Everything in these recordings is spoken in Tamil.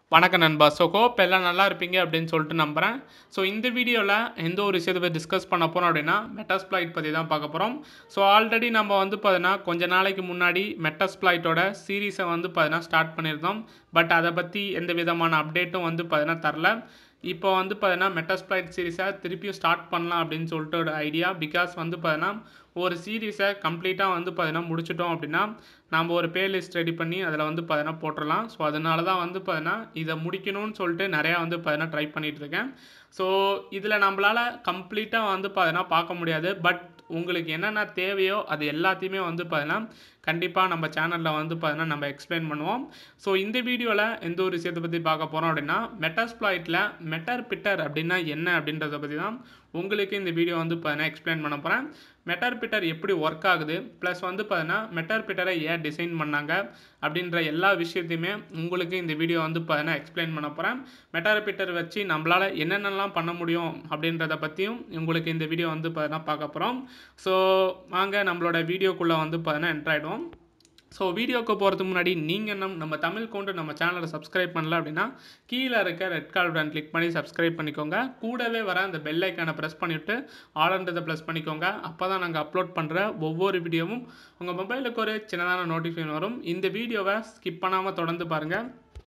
வணக்கம் நண்பா ஸோ ஹோப் எல்லாம் நல்லா இருப்பீங்க அப்படின்னு சொல்லிட்டு நம்புகிறேன் ஸோ இந்த வீடியோவில் எந்த ஒரு விஷயத்தை பற்றி டிஸ்கஸ் பண்ண போகிறோம் அப்படின்னா மெட்டாஸ்பிளைட் பற்றி தான் பார்க்க போகிறோம் ஸோ ஆல்ரெடி நம்ம வந்து பார்த்தீங்கன்னா கொஞ்ச நாளைக்கு முன்னாடி மெட்டாஸ்பிளைட்டோட சீரீஸை வந்து பார்த்தீங்கன்னா ஸ்டார்ட் பண்ணியிருந்தோம் பட் அதை பற்றி எந்த விதமான அப்டேட்டும் வந்து பார்த்தீங்கன்னா தரல இப்போ வந்து பார்த்தீங்கன்னா மெட்டாஸ்பிளைட் சீரீஸை திருப்பியும் ஸ்டார்ட் பண்ணலாம் அப்படின்னு சொல்லிட்டு ஒரு ஐடியா பிகாஸ் வந்து பார்த்தீங்கன்னா ஒரு சீரீஸை கம்ப்ளீட்டாக வந்து பார்த்தீங்கன்னா முடிச்சிட்டோம் அப்படின்னா நம்ம ஒரு பே லிஸ்ட் ரெடி பண்ணி அதில் வந்து பார்த்தீங்கன்னா போட்டுடலாம் ஸோ அதனால தான் வந்து பார்த்தீங்கன்னா இதை முடிக்கணும்னு சொல்லிட்டு நிறையா வந்து பார்த்தீங்கன்னா ட்ரை பண்ணிகிட்டு இருக்கேன் ஸோ இதில் நம்மளால் கம்ப்ளீட்டாக வந்து பார்த்தீங்கன்னா பார்க்க முடியாது பட் உங்களுக்கு என்னென்ன தேவையோ அது எல்லாத்தையுமே வந்து பார்த்தீங்கன்னா கண்டிப்பாக நம்ம சேனலில் வந்து பார்த்தீங்கன்னா நம்ம எக்ஸ்பிளைன் பண்ணுவோம் ஸோ இந்த வீடியோவில் எந்த ஒரு விஷயத்தை பற்றி பார்க்க போகிறோம் அப்படின்னா மெட்டாஸ்பிளாய்ட்டில் மெட்டர் பிட்டர் அப்படின்னா என்ன அப்படின்றத பற்றி தான் உங்களுக்கு இந்த வீடியோ வந்து பார்த்தீங்கன்னா எக்ஸ்பிளைன் பண்ண போகிறேன் மெட்டர் பிட்டர் எப்படி ஒர்க் ஆகுது ப்ளஸ் வந்து பார்த்தீங்கன்னா மெட்டர் பிட்டரை ஏன் டிசைன் பண்ணாங்க அப்படின்ற எல்லா விஷயத்தையுமே உங்களுக்கு இந்த வீடியோ வந்து பார்த்தீங்கன்னா எக்ஸ்பிளைன் பண்ண போகிறேன் மெட்டர் பிட்டர் வச்சு நம்மளால் என்னென்னலாம் பண்ண முடியும் அப்படின்றத பற்றியும் உங்களுக்கு இந்த வீடியோ வந்து பார்த்தீங்கன்னா பார்க்க போகிறோம் ஸோ வாங்க நம்மளோட வீடியோக்குள்ளே வந்து பார்த்தீங்கன்னா என்ட்ரு ஆகிடும் ஸோ வீடியோக்கு போகிறதுக்கு முன்னாடி நீங்கள் நம் நம்ம தமிழ் கொண்டு நம்ம சேனலை சப்ஸ்கிரைப் பண்ணல அப்படின்னா கீழே இருக்க ரெட் கார்டு பட்டன் கிளிக் பண்ணி சப்ஸ்கிரைப் பண்ணிக்கோங்க கூடவே வர அந்த பெல் ஐக்கானை ப்ரெஸ் பண்ணிவிட்டு ஆல்ன்றதை ப்ரெஸ் பண்ணிக்கோங்க அப்போ தான் நாங்கள் அப்லோட் பண்ணுற ஒவ்வொரு வீடியோவும் உங்கள் மொபைலுக்கு ஒரு சின்னதான நோட்டிஃபிகேஷன் வரும் இந்த வீடியோவை ஸ்கிப் பண்ணாமல் தொடர்ந்து பாருங்கள்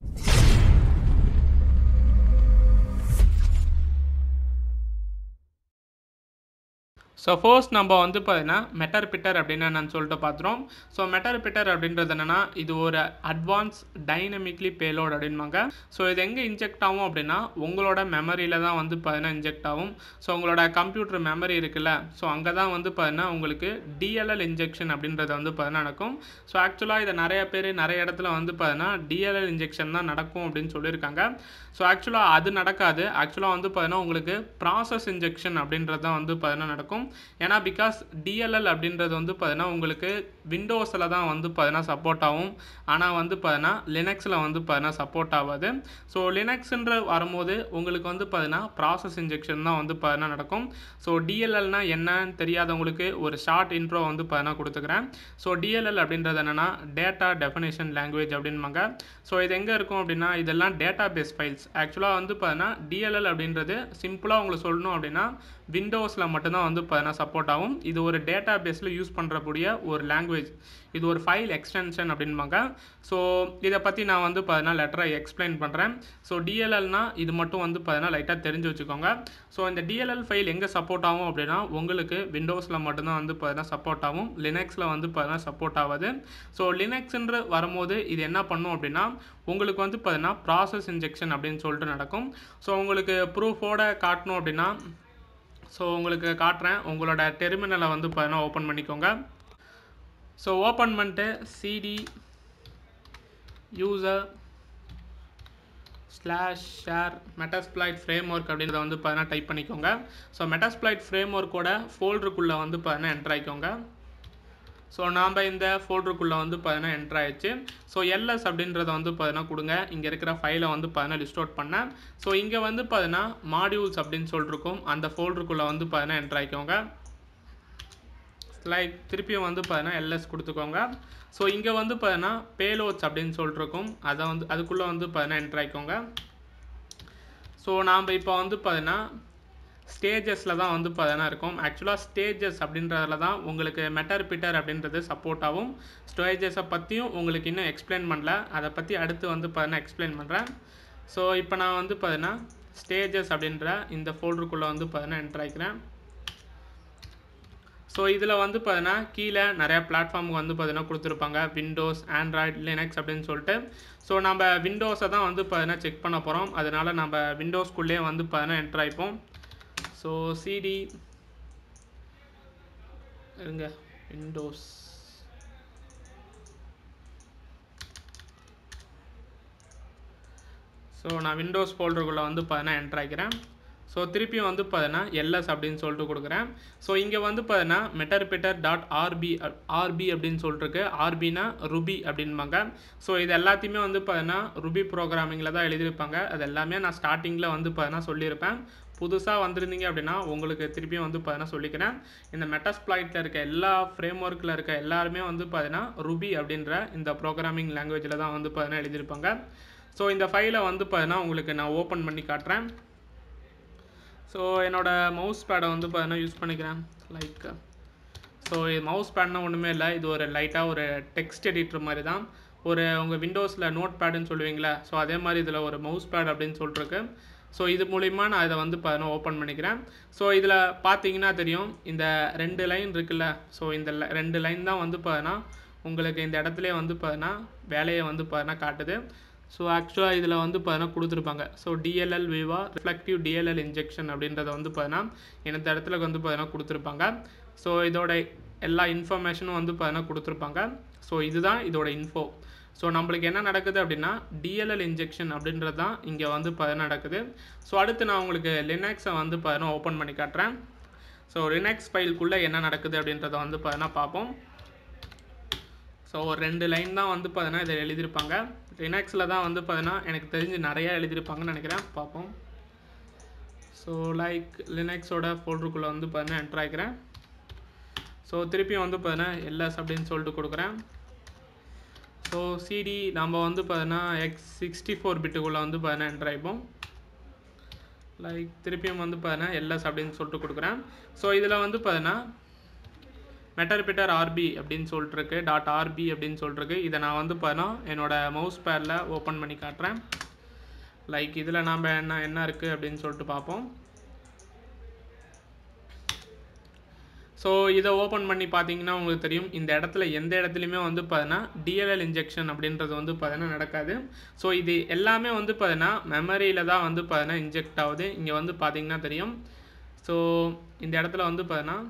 ஸோ ஃபர்ஸ்ட் நம்ம வந்து பார்த்தீங்கன்னா மெட்டர் பிட்டர் அப்படின்னு என்னன்னு சொல்லிட்டு பார்த்துறோம் ஸோ மெட்டர் பிட்டர் அப்படின்றது என்னென்னா இது ஒரு அட்வான்ஸ் டைனமிக்லி பேலோட் அப்படின்பாங்க ஸோ இது எங்கே இன்ஜெக்ட் ஆகும் அப்படின்னா உங்களோட மெமரியில் தான் வந்து பார்த்தீங்கன்னா இன்ஜெக்ட் ஆகும் ஸோ உங்களோட கம்ப்யூட்டர் மெமரி இருக்குல்ல ஸோ அங்கே தான் வந்து பார்த்தீங்கன்னா உங்களுக்கு டிஎல்எல் இன்ஜெக்ஷன் அப்படின்றது வந்து பார்த்தீங்கன்னா நடக்கும் ஸோ ஆக்சுவலாக இதை நிறைய பேர் நிறைய இடத்துல வந்து பார்த்தீங்கன்னா டிஎல்எல் இன்ஜெக்ஷன் தான் நடக்கும் அப்படின்னு சொல்லியிருக்காங்க ஸோ ஆக்சுவலாக அது நடக்காது ஆக்சுவலாக வந்து பார்த்தீங்கன்னா உங்களுக்கு ப்ராசஸ் இன்ஜெக்ஷன் அப்படின்றது தான் வந்து பார்த்தீங்கன்னா நடக்கும் ஏன்னா பிகாஸ் டிஎல்எல் அப்படின்றது வந்து பார்த்தீங்கன்னா உங்களுக்கு விண்டோஸில் தான் வந்து பார்த்தீங்கன்னா சப்போர்ட் ஆகும் ஆனால் வந்து பார்த்தீங்கன்னா லினக்ஸில் வந்து பார்த்தீங்கன்னா சப்போர்ட் ஆகாது ஸோ லினக்ஸ்ன்ற வரும்போது உங்களுக்கு வந்து பார்த்தீங்கன்னா ப்ராசஸ் இன்ஜெக்ஷன் தான் வந்து பார்த்தீங்கன்னா நடக்கும் ஸோ டிஎல்எல்னா என்னன்னு தெரியாதவங்களுக்கு ஒரு ஷார்ட் இன்ட்ரோ வந்து பார்த்தீங்கன்னா கொடுத்துக்கிறேன் ஸோ டிஎல்எல் அப்படின்றது என்னென்னா டேட்டா டெஃபினேஷன் லாங்குவேஜ் அப்படின்பாங்க ஸோ இது எங்கே இருக்கும் அப்படின்னா இதெல்லாம் டேட்டா பேஸ் ஃபைல்ஸ் ஆக்சுவலாக வந்து பார்த்தீங்கன்னா டிஎல்எல் அப்படின்றது சிம்பிளாக உங்களுக்கு சொல்லணும் அப்படின்னா விண்டோஸில் மட்டும்தான் வந்து பார்த்தீங்கன்னா சப்போர்ட் ஆகும் இது ஒரு டேட்டா பேஸில் யூஸ் பண்ணுறக்கூடிய ஒரு லாங்குவேஜ் இது ஒரு ஃபைல் எக்ஸ்டென்ஷன் அப்படின்பாங்க ஸோ இதை பற்றி நான் வந்து பார்த்தீங்கன்னா லெட்டராக எக்ஸ்பிளைன் பண்ணுறேன் ஸோ டிஎல்எல்னா இது மட்டும் வந்து பார்த்தீங்கன்னா லைட்டாக தெரிஞ்சு வச்சுக்கோங்க ஸோ இந்த டிஎல்எல் ஃபைல் எங்கே சப்போர்ட் ஆகும் அப்படின்னா உங்களுக்கு விண்டோஸில் மட்டும்தான் வந்து பார்த்தீங்கன்னா சப்போர்ட் ஆகும் லினக்ஸில் வந்து பார்த்தீங்கன்னா சப்போர்ட் ஆகாது ஸோ லினக்ஸ்ன்ற வரும்போது இது என்ன பண்ணும் அப்படின்னா உங்களுக்கு வந்து பார்த்தீங்கன்னா ப்ராசஸ் இன்ஜெக்ஷன் அப்படின்னு சொல்லிட்டு நடக்கும் ஸோ உங்களுக்கு ப்ரூஃபோட காட்டணும் அப்படின்னா ஸோ உங்களுக்கு காட்டுறேன் உங்களோட டெர்மினலை வந்து பார்த்தீங்கன்னா ஓப்பன் பண்ணிக்கோங்க ஸோ ஓப்பன் பண்ணிட்டு CD user slash share Metasploit framework அப்படின்றத வந்து பார்த்தீங்கன்னா டைப் பண்ணிக்கோங்க ஸோ மெட்டாஸ்பிளைட் ஃப்ரேம் ஒர்க்கோட ஃபோல்டருக்குள்ளே வந்து பார்த்தீங்கன்னா என்ட்ரு ஆகிக்கோங்க ஸோ நாம் இந்த ஃபோல்டருக்குள்ளே வந்து பார்த்தீங்கன்னா என்ட்ரு ஆயிடுச்சு ஸோ எல்எஸ் அப்படின்றத வந்து பார்த்தீங்கன்னா கொடுங்க இங்கே இருக்கிற ஃபைலை வந்து பார்த்தீங்கன்னா லிஸ்ட் அவுட் பண்ணேன் ஸோ இங்கே வந்து பார்த்தீங்கன்னா மாடியூல்ஸ் அப்படின்னு சொல்லிருக்கும் அந்த ஃபோல்டருக்குள்ளே வந்து பார்த்தீங்கன்னா என்ட்ரு ஆகிக்கோங்க லைக் திருப்பியும் வந்து பார்த்தீங்கன்னா எல்எஸ் கொடுத்துக்கோங்க ஸோ இங்கே வந்து பார்த்தீங்கன்னா பேலோட்ஸ் அப்படின்னு சொல்லிட்டுருக்கும் அதை வந்து அதுக்குள்ளே வந்து பார்த்தீங்கன்னா என்ட்ரு ஆகிக்கோங்க ஸோ நாம் இப்போ வந்து பார்த்தீங்கன்னா ஸ்டேஜஸில் தான் வந்து பார்த்தீங்கன்னா இருக்கும் ஆக்சுவலாக ஸ்டேஜஸ் அப்படின்றதுல தான் உங்களுக்கு மெட்டர் பிட்டர் அப்படின்றது சப்போர்ட் ஆகும் ஸ்டேஜஸை பற்றியும் உங்களுக்கு இன்னும் எக்ஸ்பிளைன் பண்ணல அதை பற்றி அடுத்து வந்து பார்த்தீங்கன்னா எக்ஸ்பிளைன் பண்ணுறேன் ஸோ இப்போ நான் வந்து பார்த்தீங்கன்னா ஸ்டேஜஸ் அப்படின்ற இந்த ஃபோல்டருக்குள்ளே வந்து பார்த்தீங்கன்னா என்ட்ரு ஆகிக்கிறேன் ஸோ இதில் வந்து பார்த்தீங்கன்னா கீழே நிறையா பிளாட்ஃபார்முக்கு வந்து பார்த்தீங்கன்னா கொடுத்துருப்பாங்க விண்டோஸ் ஆண்ட்ராய்ட் லினக்ஸ் அப்படின்னு சொல்லிட்டு ஸோ நம்ம விண்டோஸை தான் வந்து பார்த்தீங்கன்னா செக் பண்ண போகிறோம் அதனால் நம்ம விண்டோஸ்குள்ளேயே வந்து பார்த்தீங்கன்னா என்ட்ரு ஆகிப்போம் ஸோ சிடி இருங்க விண்டோஸ் ஸோ நான் விண்டோஸ் ஃபோல்டருக்குள்ளே வந்து பார்த்தீங்கன்னா என்ட்ரு ஆகிக்கிறேன் ஸோ திருப்பியும் வந்து பார்த்தீங்கன்னா எல்எஸ் அப்படின்னு சொல்லிட்டு கொடுக்குறேன் ஸோ இங்கே வந்து பார்த்தீங்கன்னா Meterpreter dot RB RB அப்படின்னு சொல்லிட்டுருக்கு ஆர்பினா ருபி அப்படின்பாங்க ஸோ இது எல்லாத்தையுமே வந்து பார்த்தீங்கன்னா ருபி ப்ரோக்ராமிங்கில் தான் எழுதியிருப்பாங்க அது எல்லாமே நான் ஸ்டார்டிங்கில் வந்து பார்த்தீங்கன்னா சொல்லியிருப்பேன் புதுசாக வந்திருந்தீங்க அப்படின்னா உங்களுக்கு திருப்பியும் வந்து பார்த்தீங்கன்னா சொல்லிக்கிறேன் இந்த மெட்டாஸ்பிளைட்டில் இருக்க எல்லா ஃப்ரேம் ஒர்க்கில் இருக்க எல்லாருமே வந்து பார்த்தீங்கன்னா ருபி அப்படின்ற இந்த ப்ரோக்ராமிங் லாங்குவேஜில் தான் வந்து பார்த்தீங்கன்னா எழுதியிருப்பாங்க ஸோ இந்த ஃபைலை வந்து பார்த்தீங்கன்னா உங்களுக்கு நான் ஓப்பன் பண்ணி காட்டுறேன் ஸோ என்னோட மவுஸ் பேடை வந்து பார்த்தீங்கன்னா யூஸ் பண்ணிக்கிறேன் லைக் ஸோ இது மவுஸ் பேட்னா ஒன்றுமே இல்லை இது ஒரு லைட்டாக ஒரு டெக்ஸ்ட் எடிட்டர் மாதிரி தான் ஒரு உங்கள் விண்டோஸில் நோட் பேடுன்னு சொல்லுவீங்களா ஸோ அதே மாதிரி இதில் ஒரு மவுஸ் பேட் அப்படின்னு சொல்லிட்டுருக்கு ஸோ இது மூலிமா நான் இதை வந்து பார்த்தீங்கன்னா ஓப்பன் பண்ணிக்கிறேன் ஸோ இதில் பார்த்தீங்கன்னா தெரியும் இந்த ரெண்டு லைன் இருக்குல்ல ஸோ இந்த li- ரெண்டு லைன் தான் வந்து பார்த்தீங்கன்னா உங்களுக்கு இந்த இடத்துல வந்து பார்த்தீங்கன்னா வேலையை வந்து பார்த்தீங்கன்னா காட்டுது ஸோ ஆக்சுவலாக இதில் வந்து பார்த்தீங்கன்னா கொடுத்துருப்பாங்க so DLL via reflective DLL injection அப்படின்றத வந்து பார்த்தீங்கன்னா இந்த இடத்துல வந்து பார்த்தீங்கன்னா கொடுத்துருப்பாங்க ஸோ இதோட எல்லா இன்ஃபர்மேஷனும் வந்து பார்த்தீங்கன்னா கொடுத்துருப்பாங்க ஸோ இதுதான் இதோட இன்ஃபோ ஸோ நம்மளுக்கு என்ன நடக்குது அப்படின்னா டிஎல்எல் இன்ஜெக்ஷன் அப்படின்றது தான் இங்கே வந்து பார்த்தீங்கன்னா நடக்குது ஸோ அடுத்து நான் உங்களுக்கு லினக்ஸை வந்து பார்த்தீங்கன்னா ஓப்பன் பண்ணி காட்டுறேன் ஸோ லினக்ஸ் ஃபைலுக்குள்ளே என்ன நடக்குது அப்படின்றத வந்து பார்த்தீங்கன்னா பார்ப்போம் ஸோ ஒரு ரெண்டு லைன் தான் வந்து பார்த்தீங்கன்னா இதை எழுதியிருப்பாங்க லினக்ஸில் தான் வந்து பார்த்தீங்கன்னா எனக்கு தெரிஞ்சு நிறையா எழுதியிருப்பாங்கன்னு நினைக்கிறேன் பார்ப்போம் ஸோ லைக் லினக்ஸோட ஃபோல்டருக்குள்ளே வந்து பார்த்தீங்கன்னா என்ட்ரு ஆகிக்கிறேன் ஸோ திருப்பியும் வந்து பார்த்தீங்கன்னா எல்எஸ் அப்படின்னு சொல்லிட்டு கொடுக்குறேன் ஸோ சிடி நம்ம வந்து பார்த்தீங்கன்னா எக்ஸ் சிக்ஸ்டி ஃபோர் பிட்டுக்குள்ளே வந்து பார்த்தீங்கன்னா என்ட்ரு ஆகிப்போம் லைக் திருப்பியும் வந்து பார்த்தீங்கன்னா எல்எஸ் அப்படின்னு சொல்லிட்டு கொடுக்குறேன் ஸோ இதில் வந்து பார்த்தீங்கன்னா மெட்டர்பிட்டர் ஆர்பி அப்படின்னு சொல்லிட்டுருக்கு டாட் ஆர்பி அப்படின்னு சொல்லிட்டுருக்கு இதை நான் வந்து பார்த்தீங்கன்னா என்னோட மவுஸ் பேரில் ஓப்பன் பண்ணி காட்டுறேன் லைக் இதில் நாம் என்ன என்ன இருக்குது அப்படின்னு சொல்லிட்டு பார்ப்போம் ஸோ இதை ஓப்பன் பண்ணி பார்த்தீங்கன்னா உங்களுக்கு தெரியும் இந்த இடத்துல எந்த இடத்துலையுமே வந்து பார்த்தீங்கன்னா டிஎல்எல் இன்ஜெக்ஷன் அப்படின்றது வந்து பார்த்தீங்கன்னா நடக்காது ஸோ இது எல்லாமே வந்து பார்த்தீங்கன்னா மெமரியில் தான் வந்து பார்த்தீங்கன்னா இன்ஜெக்ட் ஆகுது இங்கே வந்து பார்த்தீங்கன்னா தெரியும் ஸோ இந்த இடத்துல வந்து பார்த்தீங்கன்னா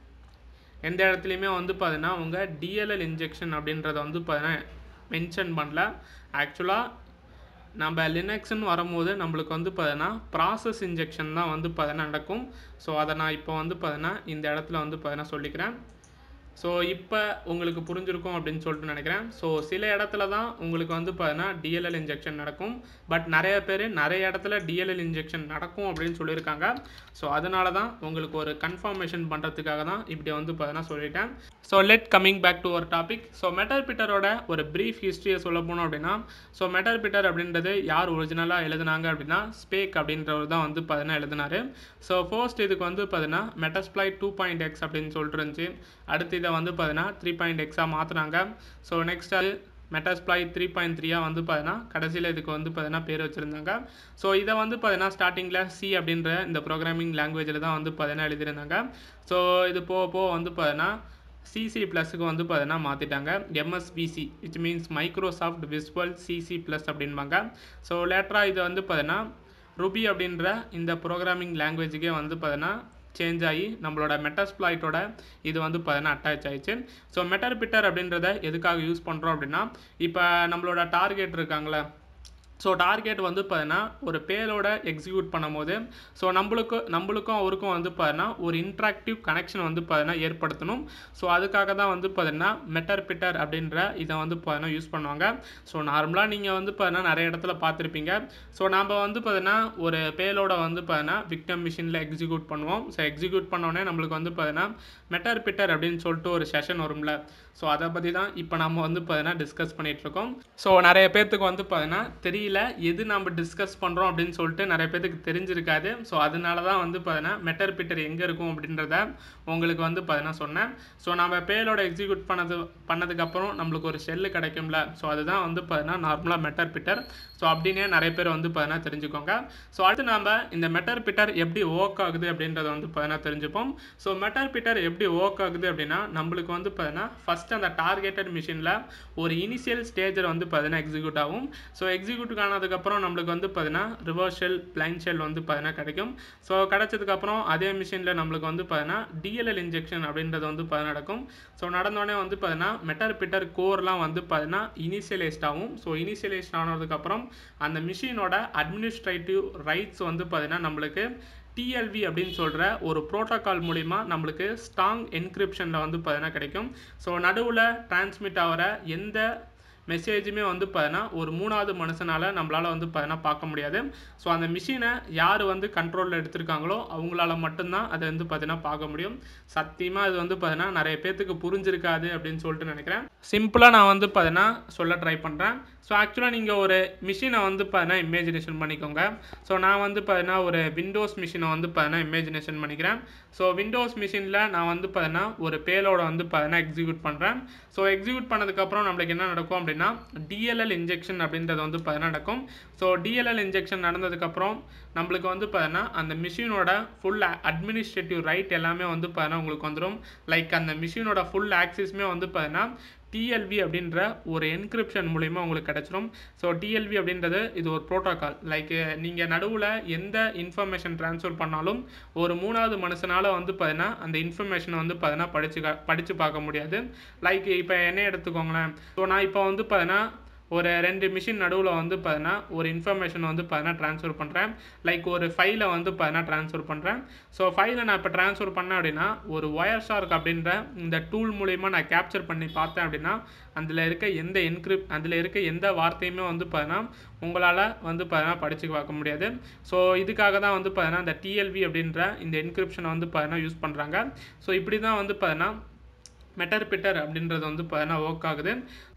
எந்த இடத்துலையுமே வந்து பார்த்தீங்கன்னா உங்க டிஎல்எல் இன்ஜெக்ஷன் அப்படின்றத வந்து பார்த்தீங்கன்னா மென்ஷன் பண்ணல ஆக்சுவலாக நம்ம லினக்ஸ்னு வரும்போது நம்மளுக்கு வந்து பார்த்தீங்கன்னா ப்ராசஸ் இன்ஜெக்ஷன் தான் வந்து பார்த்தீங்கன்னா நடக்கும் ஸோ அதை நான் இப்போ வந்து பார்த்தீங்கன்னா இந்த இடத்துல வந்து பார்த்தீங்கன்னா சொல்லிக்கிறேன் ஸோ இப்போ உங்களுக்கு புரிஞ்சிருக்கும் அப்படின்னு சொல்லிட்டு நினைக்கிறேன் ஸோ சில இடத்துல தான் உங்களுக்கு வந்து பார்த்தீங்கன்னா டிஎல்எல் இன்ஜெக்ஷன் நடக்கும் பட் நிறைய பேர் நிறைய இடத்துல டிஎல்எல் இன்ஜெக்ஷன் நடக்கும் அப்படின்னு சொல்லியிருக்காங்க ஸோ அதனால தான் உங்களுக்கு ஒரு கன்ஃபர்மேஷன் பண்ணுறதுக்காக தான் இப்படி வந்து பார்த்தீங்கன்னா சொல்லிட்டேன் so let coming back to ஒரு டாபிக் ஸோ மெட்டர் பிட்டரோட ஒரு ப்ரீஃப் ஹிஸ்ட்ரியை சொல்ல போனோம் அப்படின்னா ஸோ மெட்டர் பிட்டர் அப்படின்றது யார் ஒரிஜினலாக எழுதுனாங்க அப்படின்னா ஸ்பேக் அப்படின்றவர் தான் வந்து பார்த்தீங்கன்னா எழுதினாரு ஸோ ஃபர்ஸ்ட் இதுக்கு வந்து பார்த்தீங்கன்னா மெட்டஸ்ப்ளை டூ பாயிண்ட் எக்ஸ் அப்படின்னு சொல்லிட்டு இருந்துச்சு அடுத்து இதை வந்து பார்த்தீங்கன்னா த்ரீ பாயிண்ட் எக்ஸாக மாற்றினாங்க ஸோ நெக்ஸ்ட் அது மெட்டாஸ்ப்ளை த்ரீ பாயிண்ட் த்ரீயாக வந்து பார்த்தீங்கன்னா கடைசியில் இதுக்கு வந்து பார்த்தீங்கன்னா பேர் வச்சுருந்தாங்க ஸோ இதை வந்து பார்த்தீங்கன்னா ஸ்டார்டிங்கில் சி அப்படின்ற இந்த ப்ரோக்ராமிங் லாங்குவேஜில் தான் வந்து பார்த்தீங்கன்னா எழுதியிருந்தாங்க ஸோ இது போக போக வந்து பார்த்தீங்கன்னா சிசி ப்ளஸுக்கு வந்து பார்த்தீங்கன்னா மாற்றிட்டாங்க MSVC which means Microsoft Visual CC plus அப்படின்பாங்க ஸோ லேட்டராக இது வந்து பார்த்தீங்கன்னா ருபி அப்படின்ற இந்த ப்ரோக்ராமிங் லாங்குவேஜுக்கே வந்து பார்த்தீங்கன்னா சேஞ்ச் ஆகி நம்மளோட மெட்டஸ்ப்ளாய்ட்டோட இது வந்து பார்த்தீங்கன்னா அட்டாச் ஆயிடுச்சு ஸோ மெட்டர் பிட்டர் அப்படின்றத எதுக்காக யூஸ் பண்ணுறோம் அப்படின்னா இப்போ நம்மளோட டார்கெட் இருக்காங்களே ஸோ டார்கெட் வந்து பார்த்தீங்கன்னா ஒரு பேரோட எக்ஸிக்யூட் பண்ணும்போது ஸோ நம்மளுக்கு நம்மளுக்கும் அவருக்கும் வந்து பார்த்தீங்கன்னா ஒரு இன்ட்ராக்டிவ் கனெக்ஷன் வந்து பார்த்தீங்கன்னா ஏற்படுத்தணும் ஸோ அதுக்காக தான் வந்து பார்த்தீங்கன்னா மெட்டர் பிட்டர் அப்படின்ற இதை வந்து பார்த்தீங்கன்னா யூஸ் பண்ணுவாங்க ஸோ நார்மலாக நீங்கள் வந்து பார்த்தீங்கன்னா நிறைய இடத்துல பார்த்துருப்பீங்க ஸோ நம்ம வந்து பார்த்தீங்கன்னா ஒரு பேலோட வந்து பார்த்தீங்கன்னா விக்டம் மிஷினில் எக்ஸிக்யூட் பண்ணுவோம் ஸோ எக்ஸிக்யூட் பண்ணோடனே நம்மளுக்கு வந்து பார்த்தீங்கன்னா மெட்டர் பிட்டர் அப்படின்னு சொல்லிட்டு ஒரு செஷன் வரும்ல ஸோ அதை பற்றி தான் இப்போ நம்ம வந்து பார்த்தீங்கன்னா டிஸ்கஸ் பண்ணிகிட்ருக்கோம் ஸோ நிறைய பேர்த்துக்கு வந்து பார்த்தீங்கன்னா தெரியல எது நம்ம டிஸ்கஸ் பண்ணுறோம் அப்படின்னு சொல்லிட்டு நிறைய பேர்த்துக்கு தெரிஞ்சிருக்காது ஸோ அதனால தான் வந்து பார்த்தீங்கன்னா மெட்டர் பிட்டர் எங்கே இருக்கும் அப்படின்றத உங்களுக்கு வந்து பார்த்தீங்கன்னா சொன்னேன் ஸோ நம்ம பேலோட எக்ஸிக்யூட் பண்ணது பண்ணதுக்கப்புறம் நம்மளுக்கு ஒரு ஷெல்லு கிடைக்கும்ல ஸோ அதுதான் வந்து பார்த்தீங்கன்னா நார்மலாக மெட்டர் பிட்டர் ஸோ அப்படின்னே நிறைய பேர் வந்து பார்த்தீங்கன்னா தெரிஞ்சுக்கோங்க ஸோ அடுத்து நம்ம இந்த மெட்டர் பிட்டர் எப்படி ஒர்க் ஆகுது அப்படின்றத வந்து பார்த்தீங்கன்னா தெரிஞ்சுப்போம் ஸோ மெட்டர் பிட்டர் எப்படி ஒர்க் ஆகுது அப்படின்னா நம்மளுக்கு வந்து பார்த்தீங்கன்னா ஃபஸ்ட் அந்த டார்கெட்டட் மிஷினில் ஒரு இனிஷியல் ஸ்டேஜில் வந்து பார்த்தீங்கன்னா எக்ஸிக்யூட் ஆகும் ஸோ எக்ஸிக்யூட் ஆனதுக்கப்புறம் நம்மளுக்கு வந்து பார்த்தீங்கன்னா ரிவர்ஷல் பிளைன் ஷெல் வந்து பார்த்தீங்கன்னா கிடைக்கும் ஸோ கிடைச்சதுக்கப்புறம் அதே மிஷினில் நம்மளுக்கு வந்து பார்த்தீங்கன்னா டிஎல்எல் இன்ஜெக்ஷன் அப்படின்றது வந்து பார்த்தீங்கன்னா நடக்கும் ஸோ நடந்தோடனே வந்து பார்த்தீங்கன்னா மெட்டர் பிட்டர் கோர்லாம் வந்து பார்த்தீங்கன்னா இனிஷியலைஸ்ட் ஆகும் ஸோ இனிஷியலைஸ்ட் ஆனதுக்கப்புறம் அந்த மிஷினோட அட்மினிஸ்ட்ரேட்டிவ் ரைட்ஸ் வந்து பார்த்தீங்கன்னா நம்மளுக்கு டிஎல்வி அப்படின்னு சொல்கிற ஒரு ப்ரோட்டோகால் மூலிமா நம்மளுக்கு ஸ்ட்ராங் என்கிரிப்ஷனில் வந்து பார்த்தீங்கன்னா கிடைக்கும் ஸோ நடுவில் டிரான்ஸ்மிட் ஆகிற எந்த மெசேஜுமே வந்து பார்த்தீங்கன்னா ஒரு மூணாவது மனுஷனால் நம்மளால் வந்து பார்த்தீங்கன்னா பார்க்க முடியாது ஸோ அந்த மிஷினை யார் வந்து கண்ட்ரோலில் எடுத்திருக்காங்களோ அவங்களால மட்டும்தான் அதை வந்து பார்த்தீங்கன்னா பார்க்க முடியும் சத்தியமாக அது வந்து பார்த்தீங்கன்னா நிறைய பேர்த்துக்கு புரிஞ்சிருக்காது அப்படின்னு சொல்லிட்டு நினைக்கிறேன் சிம்பிளாக நான் வந்து பார்த்தீங்கன்னா சொல்ல ட்ரை பண்ணுறேன் ஸோ ஆக்சுவலாக நீங்கள் ஒரு மிஷினை வந்து பார்த்தீங்கன்னா இமேஜினேஷன் பண்ணிக்கோங்க ஸோ நான் வந்து பார்த்தீங்கன்னா ஒரு விண்டோஸ் மிஷினை வந்து பார்த்தீங்கன்னா இமேஜினேஷன் பண்ணிக்கிறேன் ஸோ விண்டோஸ் மிஷினில் நான் வந்து பார்த்தீங்கன்னா ஒரு பேலோட வந்து பார்த்தீங்கன்னா எக்ஸிக்யூட் பண்ணுறேன் ஸோ எக்ஸிக்யூட் பண்ணதுக்கப்புறம் நம்மளுக்கு என்ன நடக்கும் அப்படின்னா டிஎல்எல் இன்ஜெக்ஷன் அப்படின்றது வந்து பார்த்தீங்கன்னா நடக்கும் ஸோ டிஎல்எல் இன்ஜெக்ஷன் நடந்ததுக்கப்புறம் நம்மளுக்கு வந்து பார்த்தீங்கன்னா அந்த மிஷினோட ஃபுல் அட்மினிஸ்ட்ரேட்டிவ் ரைட் எல்லாமே வந்து பார்த்தீங்கன்னா உங்களுக்கு வந்துடும் லைக் அந்த மிஷினோட ஃபுல் ஆக்சிஸுமே வந்து பார்த்தீங்கன்னா டிஎல்வி அப்படின்ற ஒரு என்கிரிப்ஷன் மூலிமா உங்களுக்கு கிடச்சிரும் ஸோ டிஎல்வி அப்படின்றது இது ஒரு ப்ரோட்டோகால் லைக் நீங்கள் நடுவில் எந்த இன்ஃபர்மேஷன் ட்ரான்ஸ்ஃபர் பண்ணாலும் ஒரு மூணாவது மனுஷனால் வந்து பார்த்தீங்கன்னா அந்த இன்ஃபர்மேஷனை வந்து பார்த்தீங்கன்னா படிச்சு கா- படிச்சு பார்க்க முடியாது லைக் இப்போ என்ன எடுத்துக்கோங்களேன் ஸோ நான் இப்போ வந்து பார்த்தீங்கன்னா ஒரு ரெண்டு மிஷின் நடுவில் வந்து பார்த்தீங்கன்னா ஒரு இன்ஃபர்மேஷன் வந்து பார்த்தீங்கன்னா ட்ரான்ஸ்ஃபர் பண்ணுறேன் லைக் ஒரு ஃபைலை வந்து பார்த்தீங்கன்னா ட்ரான்ஸ்ஃபர் பண்ணுறேன் ஸோ ஃபைலை நான் இப்போ ட்ரான்ஸ்ஃபர் பண்ணேன் அப்படின்னா ஒரு ஒயர் ஷார்க் அப்படின்ற இந்த டூல் மூலிமா நான் கேப்சர் பண்ணி பார்த்தேன் அப்படின்னா அதில் இருக்க எந்த என்கிரிப் அதில் இருக்க எந்த வார்த்தையுமே வந்து பார்த்தீங்கன்னா உங்களால் வந்து பார்த்தீங்கன்னா படிச்சு பார்க்க முடியாது ஸோ இதுக்காக தான் வந்து பார்த்தீங்கன்னா இந்த டிஎல்வி அப்படின்ற இந்த என்கிரிப்ஷனை வந்து பார்த்தீங்கன்னா யூஸ் பண்ணுறாங்க ஸோ இப்படி தான் வந்து பார்த்தீங்கன்னா மெட்டர் பிட்டர் அப்படின்றது வந்து பார்த்தீங்கன்னா ஒர்க் ஆகுது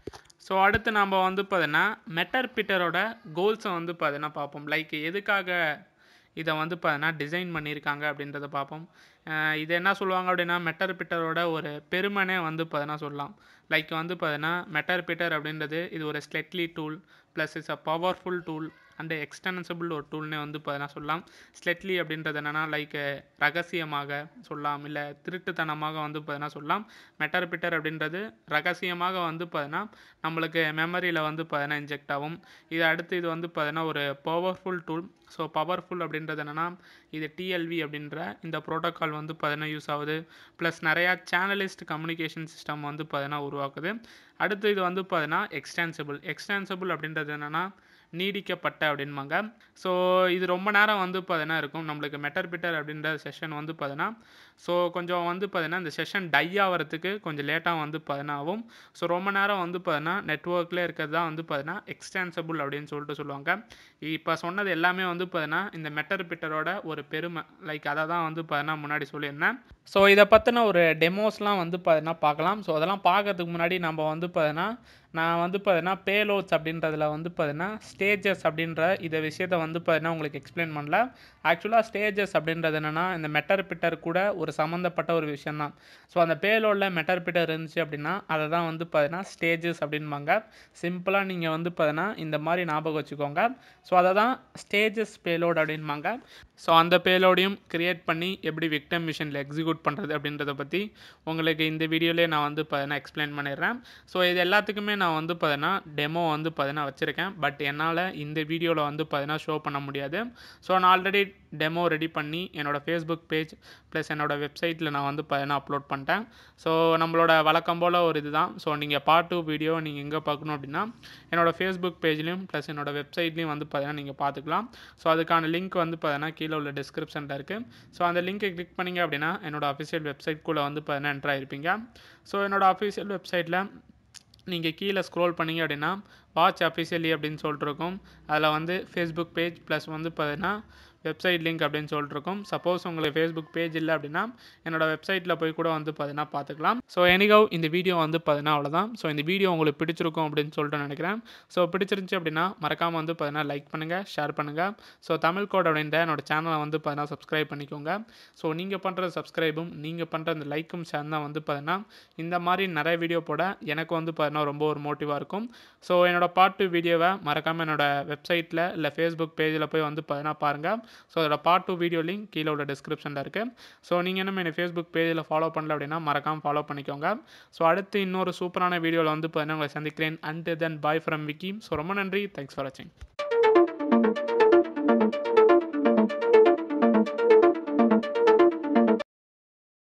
ஸோ அடுத்து நம்ம வந்து பார்த்தீங்கன்னா மெட்டர் பிட்டரோட கோல்ஸை வந்து பார்த்தீங்கன்னா பார்ப்போம் லைக் எதுக்காக இதை வந்து பார்த்தீங்கன்னா டிசைன் பண்ணியிருக்காங்க அப்படின்றத பார்ப்போம் அஹ் இது என்ன சொல்லுவாங்க அப்படின்னா மெட்டர் பிட்டரோட ஒரு பெருமனே வந்து பார்த்தீங்கன்னா சொல்லலாம் லைக் வந்து பார்த்தீங்கன்னா மெட்டர் பிட்டர் அப்படின்றது இது ஒரு slightly tool plus it's a powerful tool and extensible ஒரு டூல்னே வந்து பார்த்தீங்கன்னா சொல்லலாம் ஸ்லெட்லி அப்படின்றது என்னென்னா லைக் ரகசியமாக சொல்லலாம் இல்லை திருட்டுத்தனமாக வந்து பார்த்தீங்கன்னா சொல்லலாம் மெட்டர் பிட்டர் அப்படின்றது ரகசியமாக வந்து பார்த்தீங்கன்னா நம்மளுக்கு மெமரியில் வந்து பார்த்தீங்கன்னா இன்ஜெக்ட் ஆகும் இது அடுத்து இது வந்து பார்த்தீங்கன்னா ஒரு பவர்ஃபுல் டூல் ஸோ பவர்ஃபுல் அப்படின்றது என்னென்னா இது டிஎல்வி அப்படின்ற இந்த ப்ரோட்டோக்கால் வந்து பார்த்தீங்கன்னா யூஸ் ஆகுது ப்ளஸ் நிறையா சேனலிஸ்ட் கம்யூனிகேஷன் சிஸ்டம் வந்து பார்த்தீங்கன்னா உருவாக்குது அடுத்து இது வந்து பார்த்தீங்கன்னா எக்ஸ்டென்சிபிள் எக்ஸ்டென்சிபிள் அப்படின்றது என்னென்னா நீடிக்கப்பட்ட அப்படின்பாங்க ஸோ இது ரொம்ப நேரம் வந்து பார்த்தீங்கன்னா இருக்கும் நம்மளுக்கு மெட்டர் பிட்டர் அப்படின்ற செஷன் வந்து பார்த்தீங்கன்னா ஸோ கொஞ்சம் வந்து பார்த்தீங்கன்னா இந்த செஷன் டை ஆகிறதுக்கு கொஞ்சம் லேட்டாக வந்து பார்த்தீங்கன்னா ஆகும் ஸோ ரொம்ப நேரம் வந்து பார்த்தீங்கன்னா நெட்ஒர்க்கில் இருக்கிறது தான் வந்து பார்த்தீங்கன்னா எக்ஸ்டென்சிபிள் அப்படின்னு சொல்லிட்டு சொல்லுவாங்க இப்போ சொன்னது எல்லாமே வந்து பார்த்தீங்கன்னா இந்த மெட்டர் பிட்டரோட ஒரு பெருமை லைக் அதை தான் வந்து பார்த்தீங்கன்னா முன்னாடி சொல்லியிருந்தேன் ஸோ இதை பற்றின ஒரு டெமோஸ்லாம் வந்து பார்த்தீங்கன்னா பார்க்கலாம் ஸோ அதெல்லாம் பார்க்கறதுக்கு முன்னாடி நம்ம வந்து பார்த்தீங்கன்னா நான் வந்து பார்த்தீங்கன்னா பேலோட்ஸ் அப்படின்றதுல வந்து பார்த்தீங்கன்னா ஸ்டேஜஸ் அப்படின்ற இந்த விஷயத்த வந்து பார்த்தீங்கன்னா உங்களுக்கு எக்ஸ்பிளைன் பண்ணல ஆக்சுவலாக ஸ்டேஜஸ் அப்படின்றது என்னென்னா இந்த மெட்டர் பிட்டர் கூட ஒரு சம்மந்தப்பட்ட ஒரு விஷயந்தான் ஸோ அந்த பேலோடில் மெட்டர் பிட்டர் இருந்துச்சு அப்படின்னா அதை தான் வந்து பார்த்தீங்கன்னா ஸ்டேஜஸ் அப்படின்பாங்க சிம்பிளாக நீங்கள் வந்து பார்த்தீங்கன்னா இந்த மாதிரி ஞாபகம் வச்சுக்கோங்க ஸோ அதை தான் ஸ்டேஜஸ் பேலோட் அப்படின்பாங்க ஸோ அந்த பேலோடையும் கிரியேட் பண்ணி எப்படி விக்டம் மிஷினில் எக்ஸிக்யூட் பண்ணுறது அப்படின்றத பற்றி உங்களுக்கு இந்த வீடியோலேயே நான் வந்து பார்த்தீங்கன்னா எக்ஸ்பிளைன் பண்ணிடுறேன் ஸோ இது எல்லாத்துக்குமே நான் வந்து பார்த்தீங்கன்னா டெமோ வந்து பார்த்தீங்கன்னா வச்சுருக்கேன் பட் என்னால் இந்த வீடியோவில் வந்து பார்த்தீங்கன்னா ஷோ பண்ண முடியாது ஸோ நான் ஆல்ரெடி டெமோ ரெடி பண்ணி என்னோடய ஃபேஸ்புக் பேஜ் ப்ளஸ் என்னோடய வெப்சைட்டில் நான் வந்து பார்த்தீங்கன்னா அப்லோட் பண்ணிட்டேன் ஸோ நம்மளோட வழக்கம் போல் ஒரு இதுதான் ஸோ நீங்கள் பார்ட் டூ வீடியோ நீங்கள் எங்கே பார்க்கணும் அப்படின்னா என்னோடய ஃபேஸ்புக் பேஜ்லேயும் ப்ளஸ் என்னோடய வெப்சைட்லேயும் வந்து பார்த்தீங்கன்னா நீங்கள் பார்த்துக்கலாம் ஸோ அதுக்கான லிங்க் வந்து பார்த்தீங்கன்னா கீழே உள்ள டிஸ்கிரிப்ஷனில் இருக்குது ஸோ அந்த லிங்க்கை கிளிக் பண்ணிங்க அப்படின்னா என்னோட அஃபிஷியல் வெப்சைட்குள்ளே வந்து பார்த்தீங்கன்னா என்ட்ரு ஆயிருப்பீங்க ஸோ என்னோட அஃபிஷியல் வெப்சைட்டில் நீங்கள் கீழே ஸ்க்ரோல் பண்ணீங்க அப்படின்னா வாட்ச் அஃபிஷியலி அப்படின்னு சொல்லிட்டு இருக்கும் அதில் வந்து ஃபேஸ்புக் பேஜ் ப்ளஸ் வந்து பார்த்தீங்கன்னா வெப்சைட் லிங்க் அப்படின்னு சொல்லிட்டு இருக்கும் சப்போஸ் உங்களுக்கு ஃபேஸ்புக் பேஜ் இல்லை அப்படின்னா என்னோட வெப்சைட்டில் போய் கூட வந்து பார்த்தீங்கன்னா பார்த்துக்கலாம் ஸோ எனிகவ் இந்த வீடியோ வந்து பார்த்தீங்கன்னா அவ்வளோதான் ஸோ இந்த வீடியோ உங்களுக்கு பிடிச்சிருக்கும் அப்படின்னு சொல்லிட்டு நினைக்கிறேன் ஸோ பிடிச்சிருந்துச்சி அப்படின்னா மறக்காமல் வந்து பார்த்தீங்கன்னா லைக் பண்ணுங்கள் ஷேர் பண்ணுங்கள் ஸோ தமிழ் கோட் அப்படின்ற என்னோட சேனலை வந்து பார்த்தீங்கன்னா சப்ஸ்கிரைப் பண்ணிக்கோங்க ஸோ நீங்கள் பண்ணுற சப்ஸ்கிரைபும் நீங்கள் பண்ணுற இந்த லைக்கும் ஷேர் தான் வந்து பார்த்தீங்கன்னா இந்த மாதிரி நிறைய வீடியோ போட எனக்கு வந்து பார்த்தீங்கன்னா ரொம்ப ஒரு மோட்டிவாக இருக்கும் ஸோ என்னோட பார்ட் டூ வீடியோவை மறக்காமல் என்னோட வெப்சைட்டில் இல்லை ஃபேஸ்புக் பேஜில் போய் வந்து பார்த்தீங்கன்னா பாருங்கள் ஸோ அதோட பார்ட் டூ வீடியோ லிங்க் கீழே உள்ள டிஸ்கிரிப்ஷனில் இருக்குது ஸோ நீங்கள் இன்னும் என்னை ஃபேஸ்புக் பேஜில் ஃபாலோ பண்ணல அப்படின்னா மறக்காமல் ஃபாலோ பண்ணிக்கோங்க ஸோ அடுத்து இன்னொரு சூப்பரான வீடியோவில் வந்து பார்த்தீங்கன்னா உங்களை சந்திக்கிறேன் and then bye from Vicky so ரொம்ப நன்றி தேங்க்ஸ் ஃபார் வாட்சிங்